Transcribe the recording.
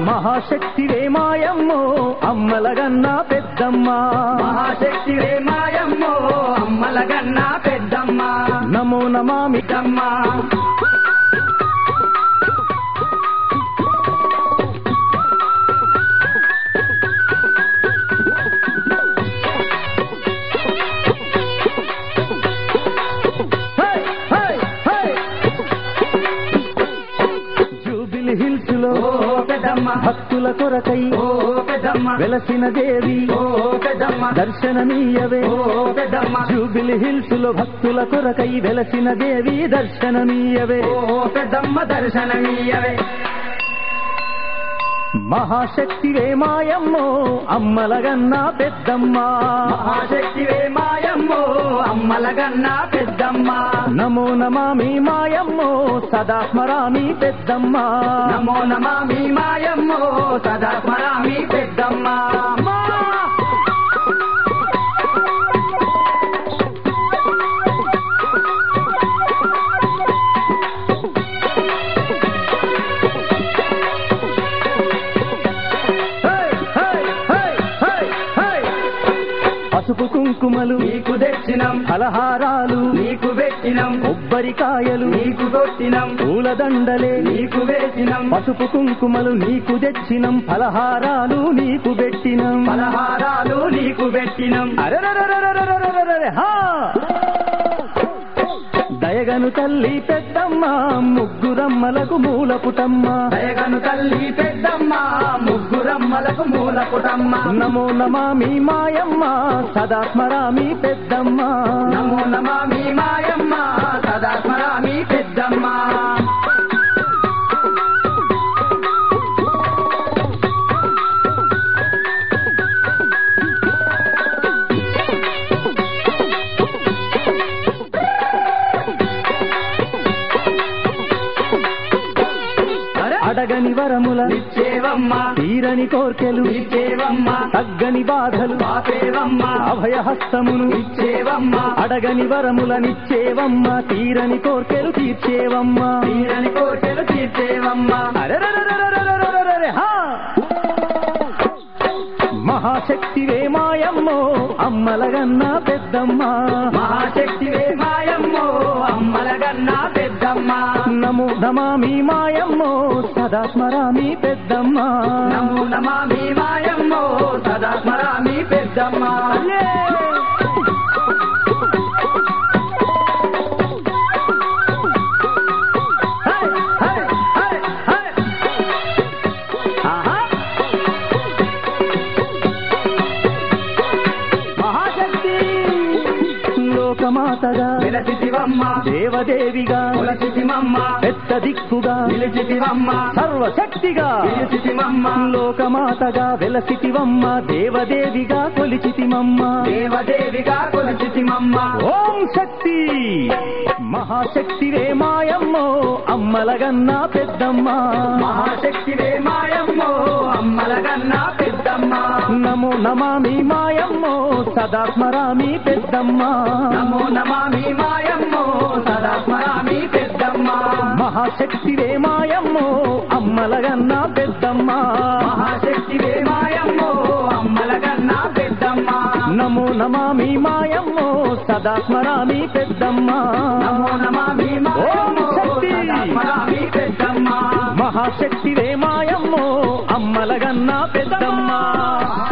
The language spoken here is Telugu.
మహాశక్తివే మాయమ్మో అమ్మలగన్న పెద్దమ్మ మహాశక్తి మాయమ్మో అమ్మలగన్న పెద్దమ్మ నమో నమామి పెద్దమ్మ హై, హై, హై. జూబిలి హిల్స్ లో ఓ పెద్దమ్మ భక్తుల కొరకై ఓ పెద్దమ్మ వెలసిన దేవి ఓ పెద్దమ్మ దర్శనమీయవే ఓ పెద్దమ్మ జూబిలి హిల్స్ లో భక్తుల కొరకై వెలసిన దేవి దర్శనమీయవే ఓ పెద్దమ్మ దర్శనమీయవే మహాశక్తివే మాయమ్మో అమ్మలగన్న పెద్దమ్మ మహాశక్తి మాయమ్మో అమ్మలగన్న పెద్దమ్మ నమో నమామి మాయమ్మో సదా స్మరామి పెద్దమ్మ నమో నమామి మాయమ్మో సదా స్మరామి పెద్దమ్మ హై, హై, హై, హై, హై. పసుపు కుంకుమలు నీకు తెచ్చినం ఫలహారాలు నీకు పెట్టినం కొబ్బరికాయలు నీకు కొట్టినం పూలదండలే నీకు వేసినం పసుపు కుంకుమలు నీకు తెచ్చినం ఫలహారాలు నీకు పెట్టినం పలహారాలు నీకు పెట్టినం అరెరెరెరెరెరెరెరెరెరె, హా! దయగను తల్లి పెద్దమ్మ ముగ్గురమ్మలకు మూల పుటమ్మ దయగను తల్లి పెద్దమ్మ ముగ్గురమ్మలకు మూల పుటమ్మ నమో నమామి మాయమ్మ సదా స్మరామి పెద్దమ్మ నమో నమామి మాయమ్మ సదా స్మరామి పెద్దమ్మ అడగని వరముల నిచ్చేవమ్మ తీరని కోర్కెలు నిచ్చేవమ్మ తగ్గని బాధలు పాపేవమ్మ అభయహస్తమును నిచ్చేవమ్మ అడగని వరముల నిచ్చేవమ్మ తీరని కోర్కెలు తీర్చేవమ్మ తీరని కోరికలు తీర్చేవమ్మ అరెరెరెరెరెరెరెరెరెరె, హా! మహాశక్తివే మాయమ్మో అమ్మలగన్న పెద్దమ్మ మహాశక్తి మాయమ్మో అమ్మలగన్న పెద్దమ్మ నమో నమామి మాయమ్మో సదా స్మరామి పెద్దమ్మ నమో నమామి మాయమ్మో సదా స్మరామి పెద్దమ్మ అల్లే! హై, హై, హై, హై. ఆహా! మహాశక్తి లోకమాతగా విలసితివమ్మ దేవదేవిగా కులసితిమమ్మ పెద్ద దిక్కుగా నిలిచితివమ్మ సర్వశక్తిగా నిలిచితిమమ్మ లోకమాతగా వెలసితివమ్మ దేవదేవిగా కొలిచితిమమ్మ దేవదేవిగా కొలిచితిమమ్మ ఓం శక్తి మహాశక్తివే మాయమ్మో అమ్మలగన్న పెద్దమ్మ మహాశక్తి మాయమ్మో అమ్మలగన్న పెద్దమ్మ నమో నమామి మాయమ్మో సదా స్మరామి పెద్దమ్మ నమో నమామి మాయమ్మో సదా స్మరామి పెద్దమ్మ మహాశక్తివే మాయమ్మో అమ్మలగన్న పెద్దమ్మ మహాశక్తి మాయమ్మో అమ్మలగన్న పెద్దమ్మ నమో నమామి మాయమ్మో సదా స్మరామి పెద్దమ్మ నమో నమామి మాయమ్మో ఓం శక్తి. సదా స్మరామి పెద్దమ్మ మహాశక్తివే మాయమ్మో అమ్మలగన్న పెద్దమ్మ